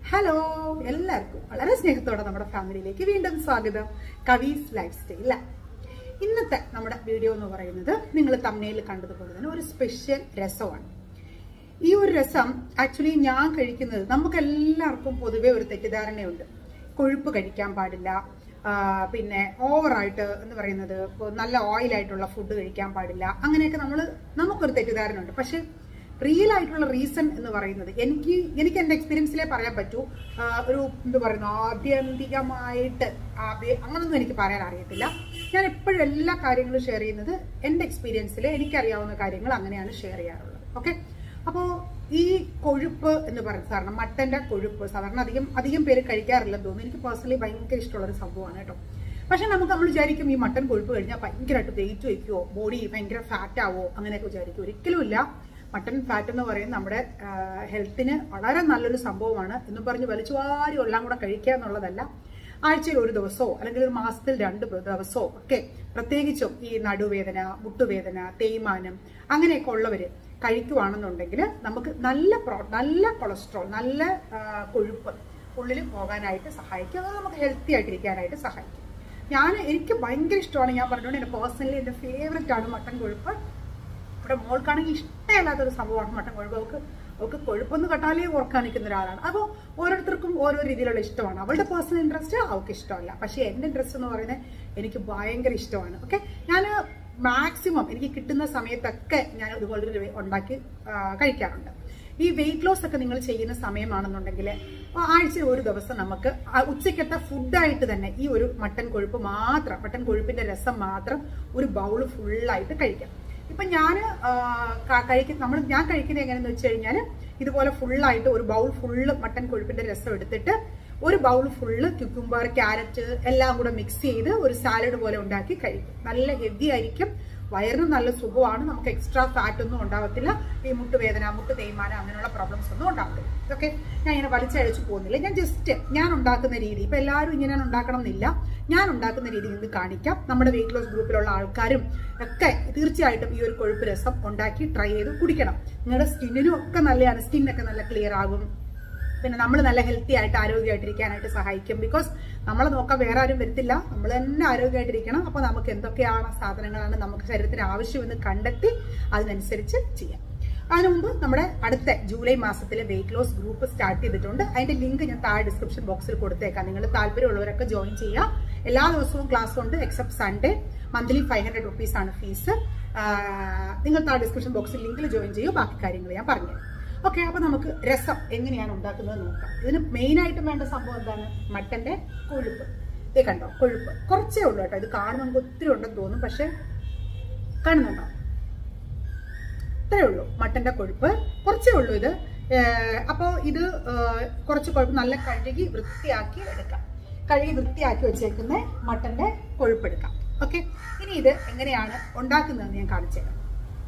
Hello എല്ലാവർക്കും വളരെ സ്നേഹത്തോടെ നമ്മുടെ ഫാമിലിയിലേക്ക് വീണ്ടും സ്വാഗതം കവീസ് ലൈഫ് സ്റ്റൈൽ ഇന്നത്തെ നമ്മുടെ വീഡിയോ എന്ന് പറയുന്നത് നിങ്ങൾ തമ്മനയിൽ കണ്ടതുപോലെ തന്നെ ഒരു സ്പെഷ്യൽ രസമാണ് ഈ ഒരു രസം ആക്ച്വലി ഞാൻ കഴിക്കുന്നത് നമുക്ക് എല്ലാവർക്കും പൊതുവെ ഒരു തെറ്റിദ്ധാരണയുണ്ട് കൊഴുപ്പ് കഴിക്കാൻ പാടില്ല ആ, പിന്നെ ഓവറായിട്ട് എന്ന് പറയുന്നത് ഇപ്പൊ നല്ല ഓയിലായിട്ടുള്ള ഫുഡ് കഴിക്കാൻ പാടില്ല അങ്ങനെയൊക്കെ നമ്മൾ നമുക്കൊരു തെറ്റിദ്ധാരണ ഉണ്ട് പക്ഷെ റിയൽ ആയിട്ടുള്ള റീസൺ എന്ന് പറയുന്നത് എനിക്ക് എനിക്ക് എൻ്റെ എക്സ്പീരിയൻസിലേ പറയാൻ പറ്റൂ ആ, ഒരു എന്ത് പറയുന്നു ആത്യന്തികമായിട്ട് ആദ്യ അങ്ങനൊന്നും എനിക്ക് പറയാൻ അറിയത്തില്ല ഞാൻ എപ്പോഴും എല്ലാ കാര്യങ്ങളും ഷെയർ ചെയ്യുന്നത് എൻ്റെ എക്സ്പീരിയൻസിൽ എനിക്കറിയാവുന്ന കാര്യങ്ങൾ അങ്ങനെയാണ് ഷെയർ ചെയ്യാറുള്ളത് ഓക്കെ അപ്പോൾ ഈ കൊഴുപ്പ് എന്ന് പറയുന്നത് സാധാരണ മട്ടന്റെ കൊഴുപ്പ് സാധാരണ അധികം അധികം പേര് കഴിക്കാറില്ലെന്ന് തോന്നുന്നു എനിക്ക് പേഴ്സണലി ഭയങ്കര ഇഷ്ടമുള്ള ഒരു സംഭവമാണ് കേട്ടോ പക്ഷെ നമുക്ക് നമ്മൾ വിചാരിക്കും ഈ മട്ടൻ കൊഴുപ്പ് കഴിഞ്ഞാൽ ഭയങ്കരമായിട്ട് വെയിറ്റ് വയ്ക്കുമോ ബോഡി ഭയങ്കര ഫാറ്റ് ആവോ അങ്ങനെയൊക്കെ വിചാരിക്കും ഒരിക്കലുമില്ല മട്ടൺ ഫാറ്റ് എന്ന് പറയുന്നത് നമ്മുടെ ഹെൽത്തിന് വളരെ നല്ലൊരു സംഭവമാണ് എന്നും പറഞ്ഞ് വലിച്ചു വാരി എല്ലാം കൂടെ കഴിക്കുക എന്നുള്ളതല്ല ആഴ്ചയിൽ ഒരു ദിവസമോ അല്ലെങ്കിൽ ഒരു മാസത്തിൽ രണ്ട് ദിവസമോ ഒക്കെ പ്രത്യേകിച്ചും ഈ നടുവേദന മുട്ടുവേദന തേയ്മാനം അങ്ങനെയൊക്കെ ഉള്ളവര് കഴിക്കുവാണെന്നുണ്ടെങ്കിൽ നമുക്ക് നല്ല പ്രോ നല്ല കൊളസ്ട്രോൾ നല്ല ആ, കൊഴുപ്പ് ഉള്ളിൽ പോകാനായിട്ട് സഹായിക്കും അത് നമുക്ക് ഹെൽത്തി ആയിട്ടിരിക്കാനായിട്ട് സഹായിക്കും ഞാൻ എനിക്ക് ഭയങ്കര ഇഷ്ടമാണ് ഞാൻ പറഞ്ഞുകൊണ്ട് എൻ്റെ പേഴ്സണലി എൻ്റെ ഫേവററ്റ് ആണ് മട്ടൻ കൊഴുപ്പ് ഇവിടെ മോൾക്കാണെങ്കിൽ ഇഷ്ടമില്ലാത്തൊരു സംഭവമാണ് മട്ടൻ കൊഴുപ്പ് അവൾക്ക് അവൾക്ക് കൊഴുപ്പൊന്ന് കട്ടാലേ ഓർക്കാൻ നിൽക്കുന്ന ഒരാളാണ് അപ്പോൾ ഓരോരുത്തർക്കും ഓരോ രീതിയിലുള്ള ഇഷ്ടമാണ് അവളുടെ പേഴ്സണൽ ഇൻട്രസ്റ്റ് അവൾക്ക് ഇഷ്ടമല്ല പക്ഷേ എൻ്റെ ഇൻട്രസ്റ്റ് എന്ന് പറയുന്നത് എനിക്ക് ഭയങ്കര ഇഷ്ടമാണ് ഓക്കെ ഞാൻ മാക്സിമം എനിക്ക് കിട്ടുന്ന സമയത്തൊക്കെ ഞാൻ ഇതുപോലൊരു ഉണ്ടാക്കി ആ, കഴിക്കാറുണ്ട് ഈ വെയിറ്റ് ലോസ് ഒക്കെ നിങ്ങൾ ചെയ്യുന്ന സമയമാണെന്നുണ്ടെങ്കിൽ ആഴ്ച ഒരു ദിവസം നമുക്ക് ആ ഉച്ചയ്ക്കത്തെ ഫുഡായിട്ട് തന്നെ ഈ ഒരു മട്ടൻ കൊഴുപ്പ് മാത്രം മട്ടൻ കൊഴുപ്പിന്റെ രസം മാത്രം ഒരു ബൗൾ ഫുള്ളായിട്ട് കഴിക്കാം ഇപ്പൊ ഞാൻ കഴിക്കുന്ന നമ്മൾ ഞാൻ കഴിക്കുന്നത് എങ്ങനെയാന്ന് വെച്ച് കഴിഞ്ഞാൽ ഇതുപോലെ ഫുള്ളായിട്ട് ഒരു ബൗൾ ഫുള്ള് മട്ടൻ കൊഴുപ്പിന്റെ രസം എടുത്തിട്ട് ഒരു ബൗൾ ഫുള്ള് ക്യുക്കുംബർ ക്യാരറ്റ് എല്ലാം കൂടെ മിക്സ് ചെയ്ത് ഒരു സാലഡ് പോലെ ഉണ്ടാക്കി കഴിക്കും നല്ല ഹെവി ആയിരിക്കും വയറിന് നല്ല സുഖമാണ് നമുക്ക് എക്സ്ട്രാ ഫാറ്റ് ഒന്നും ഉണ്ടാവത്തില്ല ഈ മുട്ടുവേദന മുട്ട് തേയ്മാനം അങ്ങനെയുള്ള പ്രോബ്ലംസ് ഒന്നും ഉണ്ടാവത്തില്ല ഓക്കെ ഞാൻ ഇങ്ങനെ വലിച്ചഴിച്ചു പോകുന്നില്ല ഞാൻ ജസ്റ്റ് ഞാൻ ഉണ്ടാക്കുന്ന രീതി ഇപ്പൊ എല്ലാവരും ഇങ്ങനെ ഉണ്ടാക്കണം എന്നില്ല ഞാൻ ഉണ്ടാക്കുന്ന രീതി ഇത് കാണിക്കാം നമ്മുടെ വെയിറ്റ് ലോസ് ഗ്രൂപ്പിലുള്ള ആൾക്കാരും ഒക്കെ തീർച്ചയായിട്ടും ഈ ഒരു കൊഴുപ്പ് രസം ഉണ്ടാക്കി ട്രൈ ചെയ്ത് കുടിക്കണം നിങ്ങളുടെ സ്കിന്നിനും ഒക്കെ നല്ലതാണ് സ്കിന്നൊക്കെ നല്ല ക്ലിയർ ആകും പിന്നെ നമ്മൾ നല്ല ഹെൽത്തി ആയിട്ട് ആരോഗ്യമായിട്ടിരിക്കാനായിട്ട് സഹായിക്കും ബിക്കോസ് നമ്മളെ നോക്കാൻ വേറെ ആരും വരത്തില്ല നമ്മൾ തന്നെ ആരോഗ്യമായിട്ടിരിക്കണം അപ്പോൾ നമുക്ക് എന്തൊക്കെയാണ് സാധനങ്ങളാണ് നമുക്ക് ശരീരത്തിന് ആവശ്യമെന്ന് കണ്ടെത്തി അതിനനുസരിച്ച് ചെയ്യാം അതിനു മുമ്പ് നമ്മുടെ അടുത്ത ജൂലൈ മാസത്തിലെ വെയിറ്റ് ലോസ് ഗ്രൂപ്പ് സ്റ്റാർട്ട് ചെയ്തിട്ടുണ്ട് അതിന്റെ ലിങ്ക് ഞാൻ താഴെ ഡിസ്ക്രിപ്ഷൻ ബോക്സിൽ കൊടുത്തേക്കാം നിങ്ങൾ താല്പര്യമുള്ളവരൊക്കെ ജോയിൻ ചെയ്യാം എല്ലാ ദിവസവും ക്ലാസ് ഉണ്ട് except Sunday monthly five hundred rupees ആണ് ഫീസ് നിങ്ങൾ താഴെ ഡിസ്ക്രിപ്ഷൻ ബോക്സിൽ ലിങ്കിൽ ജോയിൻ ചെയ്യൂ ബാക്കി കാര്യങ്ങൾ ഞാൻ പറഞ്ഞുതരാം ഓക്കെ അപ്പൊ നമുക്ക് രസം എങ്ങനെയാണ് ഉണ്ടാക്കുന്നത് നോക്കാം ഇതിന് മെയിൻ ആയിട്ടും വേണ്ട സംഭവം എന്താണ് മട്ടന്റെ കൊഴുപ്പ് ഇത് കണ്ടോ കൊഴുപ്പ് കുറച്ചേ ഉള്ളൂ കേട്ടോ ഇത് കാണുമ്പോൾ നമുക്ക് ഒത്തിരി ഉണ്ടെന്ന് തോന്നും പക്ഷെ കാണുന്നുണ്ടോ ഇത്രയേ ഉള്ളൂ മട്ടന്റെ കൊഴുപ്പ് കുറച്ചേ ഉള്ളൂ ഇത് അപ്പോൾ ഇത് ഏഹ്, കുറച്ച് കൊഴുപ്പ് നല്ല കഴുകി വൃത്തിയാക്കി എടുക്കാം കഴുകി വൃത്തിയാക്കി വെച്ചേക്കുന്ന മട്ടന്റെ കൊഴുപ്പ് എടുക്കാം ഓക്കെ ഇനി ഇത് എങ്ങനെയാണ് ഉണ്ടാക്കുന്നതെന്ന് ഞാൻ കാണിച്ചു തരാം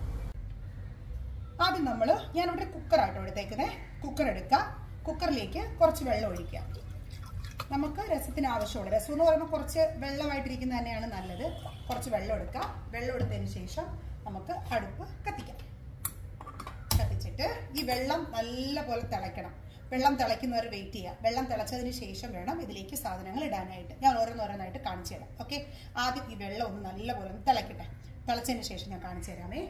ആദ്യം നമ്മൾ ഞാനിവിടെ കുക്കറാട്ടോ എടുത്തേക്കുന്നത് കുക്കർ എടുക്കുക കുക്കറിലേക്ക് കുറച്ച് വെള്ളം ഒഴിക്കുക നമുക്ക് രസത്തിന് ആവശ്യമുള്ള രസം എന്ന് പറയുമ്പോൾ കുറച്ച് വെള്ളമായിട്ടിരിക്കുന്നത് തന്നെയാണ് നല്ലത് കുറച്ച് വെള്ളം എടുക്കുക വെള്ളം എടുത്തതിന് ശേഷം നമുക്ക് അടുപ്പ് കത്തിക്കാം കത്തിച്ചിട്ട് ഈ വെള്ളം നല്ലപോലെ തിളയ്ക്കണം വെള്ളം തിളയ്ക്കുന്നവരെ വെയിറ്റ് ചെയ്യുക വെള്ളം തിളച്ചതിന് ശേഷം വേണം ഇതിലേക്ക് സാധനങ്ങൾ ഇടാനായിട്ട് ഞാൻ ഓരോന്നോരോന്നായിട്ട് കാണിച്ചു തരാം ഓക്കെ ആദ്യം ഈ വെള്ളം ഒന്ന് നല്ലപോലെ ഒന്ന് തിളയ്ക്കട്ടെ തിളച്ചതിന് ശേഷം ഞാൻ കാണിച്ചു തരാമേ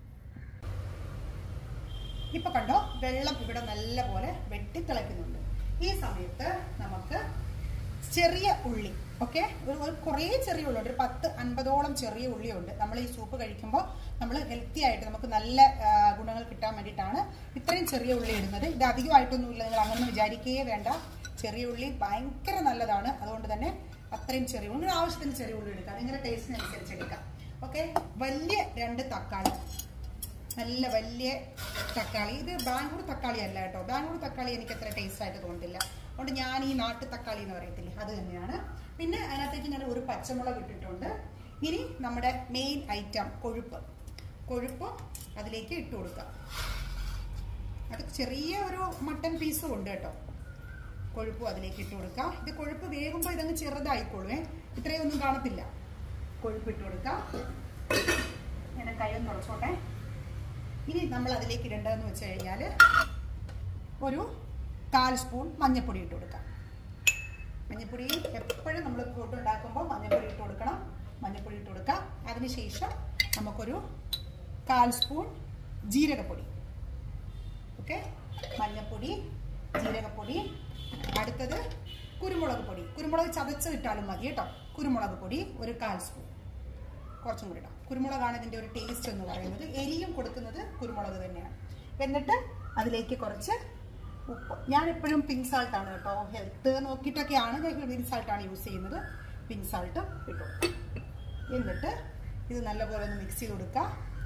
ഇപ്പൊ കണ്ടോ വെള്ളം ഇവിടെ നല്ലപോലെ വെട്ടി തിളയ്ക്കുന്നുണ്ട് ഈ സമയത്ത് നമുക്ക് ചെറിയ ഉള്ളി ഓക്കെ ഒരു കുറേ ചെറിയ ഉള്ളി ഉണ്ട് ഒരു പത്ത് അൻപതോളം ചെറിയ ഉള്ളിയുണ്ട് നമ്മൾ ഈ സൂപ്പ് കഴിക്കുമ്പോൾ നമ്മൾ ഹെൽത്തി ആയിട്ട് നമുക്ക് നല്ല ആ, ഗുണങ്ങൾ കിട്ടാൻ വേണ്ടിയിട്ടാണ് ഇത്രയും ചെറിയ ഉള്ളി ഇടുന്നത് ഇത് അധികമായിട്ടൊന്നുമില്ല നിങ്ങൾ അങ്ങനെ വിചാരിക്കുകയേ വേണ്ട ചെറിയ ഉള്ളി ഭയങ്കര നല്ലതാണ് അതുകൊണ്ട് തന്നെ അത്രയും ചെറിയ ഉള്ളി ആവശ്യത്തിന് ചെറിയ ഉള്ളി എടുക്കാം നിങ്ങളുടെ ടേസ്റ്റിനനുസരിച്ച് എടുക്കാം ഓക്കെ വലിയ രണ്ട് തക്കാളി നല്ല വലിയ തക്കാളി ഇത് ബാംഗ്ലൂർ തക്കാളി അല്ല കേട്ടോ ബാംഗ്ലൂർ തക്കാളി എനിക്ക് അത്ര ടേസ്റ്റ് ആയിട്ട് തോന്നുന്നില്ല അതുകൊണ്ട് ഞാൻ ഈ നാട്ടു തക്കാളി എന്ന് പറയത്തില്ലേ അത് തന്നെയാണ് പിന്നെ അതിനകത്തേക്ക് ഞാൻ ഒരു പച്ചമുളക് ഇട്ടിട്ടുണ്ട് ഇനി നമ്മുടെ മെയിൻ ഐറ്റം കൊഴുപ്പ് കൊഴുപ്പ് അതിലേക്ക് ഇട്ട് കൊടുക്കാം അത് ചെറിയ ഒരു മട്ടൻ പീസും ഉണ്ട് കേട്ടോ കൊഴുപ്പും അതിലേക്ക് ഇട്ട് കൊടുക്കാം ഇത് കൊഴുപ്പ് വേകുമ്പോൾ ഇതങ്ങ് ചെറുതായിക്കോളുവേ ഇത്രയും ഒന്നും കാണത്തില്ല കൊഴുപ്പ് ഇട്ട് കൊടുക്കാം ഞാൻ കൈ ഒന്ന് തുടച്ചോട്ടെ ഇനി നമ്മൾ അതിലേക്ക് ഇടേണ്ടതെന്ന് വെച്ച് കഴിഞ്ഞാൽ ഒരു കാൽ സ്പൂൺ മഞ്ഞൾപ്പൊടി ഇട്ട് കൊടുക്കാം മഞ്ഞൾപ്പൊടി എപ്പോഴും നമ്മൾ ഫുഡ് ഉണ്ടാക്കുമ്പോൾ മഞ്ഞൾപ്പൊടി ഇട്ട് കൊടുക്കണം മഞ്ഞൾപ്പൊടി ഇട്ട് കൊടുക്കാം അതിനുശേഷം നമുക്കൊരു കാൽ സ്പൂൺ ജീരകപ്പൊടി ഓക്കെ മഞ്ഞൾപ്പൊടി ജീരകപ്പൊടി അടുത്തത് കുരുമുളക് പൊടി കുരുമുളക് ചതച്ച് ഇട്ടാലും മതി കേട്ടോ കുരുമുളക് പൊടി ഒരു കാൽ സ്പൂൺ കുറച്ചും കൂടി ഇടാം കുരുമുളകാണ് ഇതിൻ്റെ ഒരു ടേസ്റ്റ് എന്ന് പറയുന്നത് എരിയും കൊടുക്കുന്നത് കുരുമുളക് തന്നെയാണ് എന്നിട്ട് അതിലേക്ക് കുറച്ച് ഉപ്പ് ഞാൻ എപ്പോഴും പിങ്ക് സാൾട്ട് ആണ് കേട്ടോ ഹെൽത്ത് നോക്കിയിട്ടൊക്കെയാണ് ഞാൻ പിങ്ക് സാൾട്ടാണ് യൂസ് ചെയ്യുന്നത് പിങ്ക് സാൾട്ട് ഇട്ടു എന്നിട്ട് ഇത് നല്ലപോലെ ഒന്ന് മിക്സ് ചെയ്ത് കൊടുക്കുക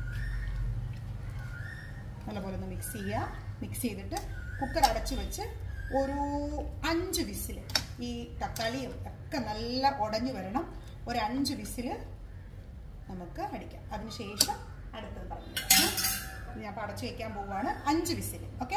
നല്ലപോലെ ഒന്ന് മിക്സ് ചെയ്യുക മിക്സ് ചെയ്തിട്ട് കുക്കർ അടച്ചു വെച്ച് ഒരു അഞ്ച് വിസിൽ ഈ തക്കാളിയും ഒക്കെ നല്ല ഉടഞ്ഞു വരണം ഒരു അഞ്ച് വിസിൽ നമുക്ക് അടിക്കാം അതിനുശേഷം അടുത്തത് പറഞ്ഞു തരാം. ഞാൻ അപ്പോൾ അടച്ചു വെക്കാൻ പോവുകയാണ് അഞ്ച് വിസിൽ ഓക്കെ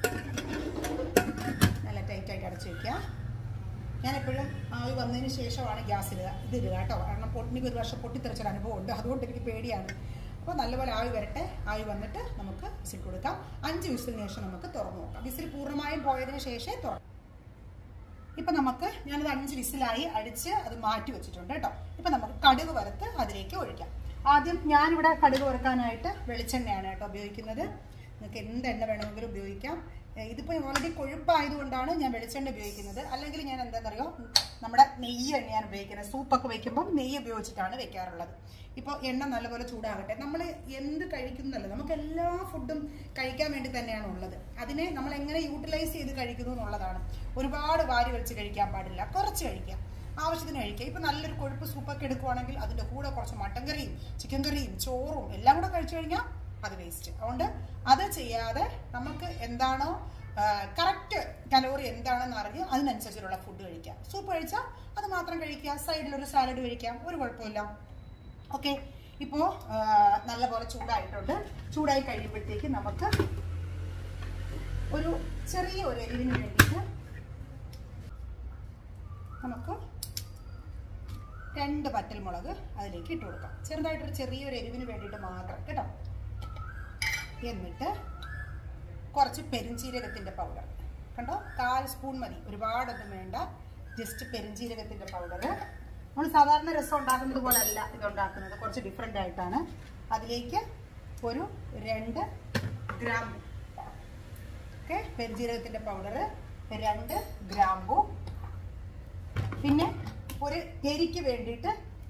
നല്ല ടൈറ്റായിട്ട് അടച്ചു വെക്കുക ഞാനെപ്പോഴും ആവി വന്നതിന് ശേഷമാണ് ഗ്യാസ് ഇടുക ഇത് ഇടുക കേട്ടോ കാരണം പൊട്ടിനിക്ക് ഒരു വർഷം പൊട്ടിത്തെറിച്ചൊരു അനുഭവം ഉണ്ട് അതുകൊണ്ട് എനിക്ക് പേടിയാണ് അപ്പോൾ നല്ലപോലെ ആവി വരട്ടെ ആവി വന്നിട്ട് നമുക്ക് വിസിൽ കൊടുക്കാം അഞ്ച് വിസിലിന് ശേഷം നമുക്ക് തുറന്നു നോക്കാം വിസിൽ പൂർണ്ണമായും പോയതിന് ശേഷമേ തുറ ഇപ്പൊ നമുക്ക് ഞാനത് അഞ്ച് വിസിലായി അടിച്ച് അത് മാറ്റി വെച്ചിട്ടുണ്ട് കേട്ടോ ഇപ്പൊ നമുക്ക് കടുക് വറുത്ത് അതിലേക്ക് ഒഴിക്കാം ആദ്യം ഞാനിവിടെ കടുക് വറുക്കാനായിട്ട് വെളിച്ചെണ്ണയാണ് കേട്ടോ ഉപയോഗിക്കുന്നത് നിങ്ങൾക്ക് എന്ത് എണ്ണ വേണമെങ്കിലും ഉപയോഗിക്കാം ഏഹ് ഇതിപ്പോ ഓൾറെഡി കൊഴുപ്പായതുകൊണ്ടാണ് ഞാൻ വെളിച്ചെണ്ണ ഉപയോഗിക്കുന്നത് അല്ലെങ്കിൽ ഞാൻ എന്താണെന്നറിയോ നമ്മുടെ നെയ്യ് തന്നെയാണ് ഉപയോഗിക്കുന്നത് സൂപ്പൊക്കെ വെക്കുമ്പോൾ നെയ്യ് ഉപയോഗിച്ചിട്ടാണ് വെക്കാറുള്ളത് ഇപ്പോൾ എണ്ണ നല്ലപോലെ ചൂടാകട്ടെ നമ്മൾ എന്ത് കഴിക്കുന്നല്ലോ നമുക്ക് എല്ലാ ഫുഡും കഴിക്കാൻ വേണ്ടി തന്നെയാണ് ഉള്ളത് അതിനെ നമ്മൾ എങ്ങനെ യൂട്ടിലൈസ് ചെയ്ത് കഴിക്കുന്നു എന്നുള്ളതാണ് ഒരുപാട് വാരി വലിച്ച് കഴിക്കാൻ പാടില്ല കുറച്ച് കഴിക്കാം ആവശ്യത്തിന് കഴിക്കുക ഇപ്പൊ നല്ലൊരു കൊഴുപ്പ് സൂപ്പൊക്കെ എടുക്കുവാണെങ്കിൽ അതിന്റെ കൂടെ കുറച്ച് മട്ടൻ കറിയും ചിക്കൻ കറിയും ചോറും എല്ലാം കൂടെ കഴിച്ചു കഴിഞ്ഞാൽ അത് വേസ്റ്റ് അതുകൊണ്ട് അത് ചെയ്യാതെ നമുക്ക് എന്താണോ കറക്റ്റ് കലോറി എന്താണെന്ന് അറിഞ്ഞ് അതിനനുസരിച്ചുള്ള ഫുഡ് കഴിക്കാം സൂപ്പ് കഴിച്ചാൽ അത് മാത്രം കഴിക്കുക സൈഡിൽ ഒരു സാലഡ് കഴിക്കാം ഒരു കുഴപ്പമില്ല ഓക്കെ ഇപ്പോൾ നല്ലപോലെ ചൂടായിട്ടുണ്ട് ചൂടായി കഴിയുമ്പോഴത്തേക്ക് നമുക്ക് ഒരു ചെറിയ ഒരു എരിവിന് വേണ്ടിയിട്ട് നമുക്ക് രണ്ട് പറ്റൽമുളക് അതിലേക്ക് ഇട്ട് കൊടുക്കാം ചെറുതായിട്ടൊരു ചെറിയൊരു എരിവിന് വേണ്ടിയിട്ട് മാത്രം കേട്ടോ എന്നിട്ട് കുറച്ച് പെരിഞ്ചീരകത്തിൻ്റെ പൗഡർ കണ്ടോ കാൽ സ്പൂൺ മതി ഒരുപാടൊന്നും വേണ്ട ജസ്റ്റ് പെരിഞ്ചീരകത്തിൻ്റെ പൗഡർ നമ്മൾ സാധാരണ രസം ഉണ്ടാക്കുന്നത് പോലെ അല്ല ഇത് ഉണ്ടാക്കുന്നത് കുറച്ച് ഡിഫറെൻ്റ് ആയിട്ടാണ് അതിലേക്ക് ഒരു രണ്ട് ഗ്രാമ്പു ഓക്കെ പെരിഞ്ജീരകത്തിൻ്റെ പൗഡർ രണ്ട് ഗ്രാമ്പു പിന്നെ ഒരു എരിക്ക് വേണ്ടിയിട്ട്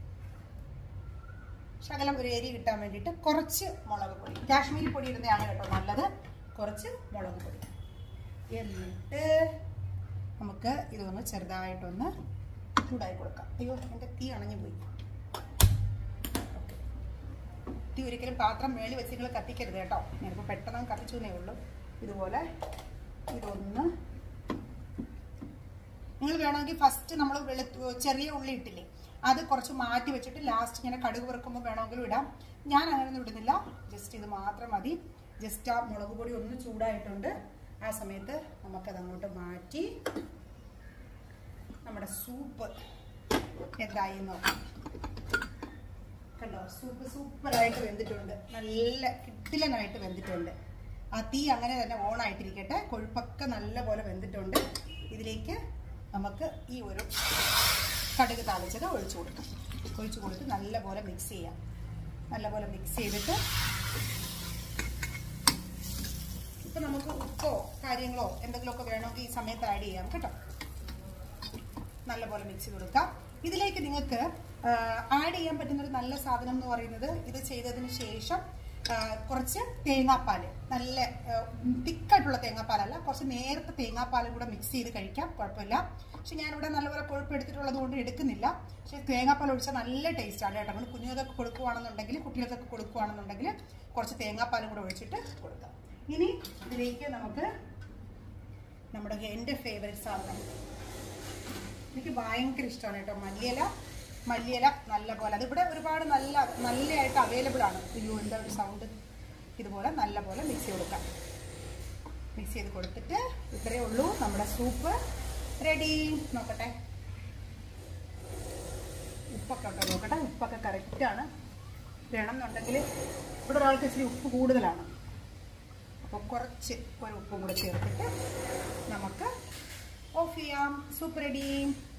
ശകലം ഒരു എരി കിട്ടാൻ വേണ്ടിയിട്ട് കുറച്ച് മുളക് പൊടി കാശ്മീരി പൊടി ഇടുന്നതാണ് കേട്ടോ നല്ലത് കുറച്ച് മുളക് പൊടി എന്നിട്ട് നമുക്ക് ഇതൊന്ന് ചെറുതായിട്ടൊന്ന് ചൂടായി കൊടുക്കാം അയ്യോ എൻ്റെ തീ അണഞ്ഞു പോയി ഓക്കെ തീ ഒരിക്കലും പാത്രം മേളി വെച്ച് നിങ്ങൾ കത്തിക്കരുത് കേട്ടോ ഞാനിപ്പോൾ പെട്ടെന്ന് കത്തിച്ചു എന്നേ ഉള്ളൂ ഇതുപോലെ ഇതൊന്ന് നിങ്ങൾ വേണമെങ്കിൽ ഫസ്റ്റ് നമ്മൾ വെളുത്തു ചെറിയ ഉള്ളി ഇട്ടില്ലേ അത് കുറച്ച് മാറ്റി വെച്ചിട്ട് ലാസ്റ്റ് ഇങ്ങനെ കടുക് വറുക്കുമ്പോൾ വേണമെങ്കിലും ഇടാം ഞാൻ അങ്ങനെയൊന്നും ഇടുന്നില്ല ജസ്റ്റ് ഇത് മാത്രം മതി ജസ്റ്റ് ആ മുളക് പൊടി ഒന്ന് ചൂടായിട്ടുണ്ട് ആ സമയത്ത് നമുക്കത് അങ്ങോട്ട് മാറ്റി നമ്മുടെ സൂപ്പ് എന്തായി നോക്കാം കണ്ടോ സൂപ്പ് സൂപ്പറായിട്ട് വെന്തിട്ടുണ്ട് നല്ല കിട്ടിലനായിട്ട് വെന്തിട്ടുണ്ട് ആ തീ അങ്ങനെ തന്നെ ഓൺ ആയിട്ടിരിക്കട്ടെ കൊഴുപ്പൊക്കെ നല്ലപോലെ വെന്തിട്ടുണ്ട് ഇതിലേക്ക് നമുക്ക് ഈ ഒരു കടുക് താളിച്ചത് ഒഴിച്ചു കൊടുക്കാം ഒഴിച്ചു കൊടുത്ത് നല്ലപോലെ മിക്സ് ചെയ്യാം നല്ലപോലെ മിക്സ് ചെയ്തിട്ട് ഇപ്പം നമുക്ക് ഉപ്പോ കാര്യങ്ങളോ എന്തെങ്കിലുമൊക്കെ വേണമെങ്കിൽ ഈ സമയത്ത് ആഡ് ചെയ്യാം കേട്ടോ നല്ലപോലെ മിക്സ് ചെയ്ത് കൊടുക്കാം ഇതിലേക്ക് നിങ്ങൾക്ക് ആഡ് ചെയ്യാൻ പറ്റുന്ന ഒരു നല്ല സാധനം എന്ന് പറയുന്നത് ഇത് ചെയ്തതിന് ശേഷം ആ, കുറച്ച് തേങ്ങാപ്പാൽ നല്ല തിക്കായിട്ടുള്ള തേങ്ങാപ്പാലല്ല കുറച്ച് നേരത്തെ തേങ്ങാപ്പാലും കൂടെ മിക്സ് ചെയ്ത് കഴിക്കാം കുഴപ്പമില്ല പക്ഷെ ഞാനിവിടെ നല്ലപോലെ കൊഴുപ്പ് എടുത്തിട്ടുള്ളത് കൊണ്ട് എടുക്കുന്നില്ല പക്ഷെ തേങ്ങാപ്പാൽ ഒഴിച്ചാൽ നല്ല ടേസ്റ്റാണ് കേട്ടോ നമ്മൾ കുഞ്ഞുങ്ങൾക്കൊക്കെ കൊടുക്കുവാണെന്നുണ്ടെങ്കിൽ കുട്ടികൾക്കൊക്കെ കൊടുക്കുവാണെന്നുണ്ടെങ്കിൽ കുറച്ച് തേങ്ങാപ്പാലും കൂടെ ഒഴിച്ചിട്ട് കൊടുക്കാം ഇനി ഇതിലേക്ക് നമുക്ക് നമ്മുടെ എൻ്റെ ഫേവറേറ്റ് സാധനം എനിക്ക് ഭയങ്കര ഇഷ്ടമാണ് കേട്ടോ മല്ലിയില മല്ലിയില നല്ല പോലെ അതിവിടെ ഒരുപാട് നല്ല നല്ലതായിട്ട് അവൈലബിൾ ആണ് അയ്യോ എന്താ ഒരു സൗണ്ട് ഇതുപോലെ നല്ല പോലെ മിക്സ് ചെയ്ത് കൊടുക്കാം മിക്സ് ചെയ്ത് കൊടുത്തിട്ട് ഇത്രയേ ഉള്ളൂ നമ്മുടെ സൂപ്പ് റെഡി നോക്കട്ടെ ഉപ്പൊക്കെ ഉണ്ടോ നോക്കട്ടെ ഉപ്പൊക്കെ കറക്റ്റാണ് വേണമെന്നുണ്ടെങ്കിൽ ഇവിടെ ഒരാൾക്ക് ഇച്ചിരി ഉപ്പ് കൂടുതലാണ് അപ്പോൾ അപ്പോൾ കുറച്ച് ഒരു ഉപ്പും കൂടെ ചേർത്തിട്ട് നമുക്ക് ഓഫ് ചെയ്യാം സൂപ്പ് റെഡി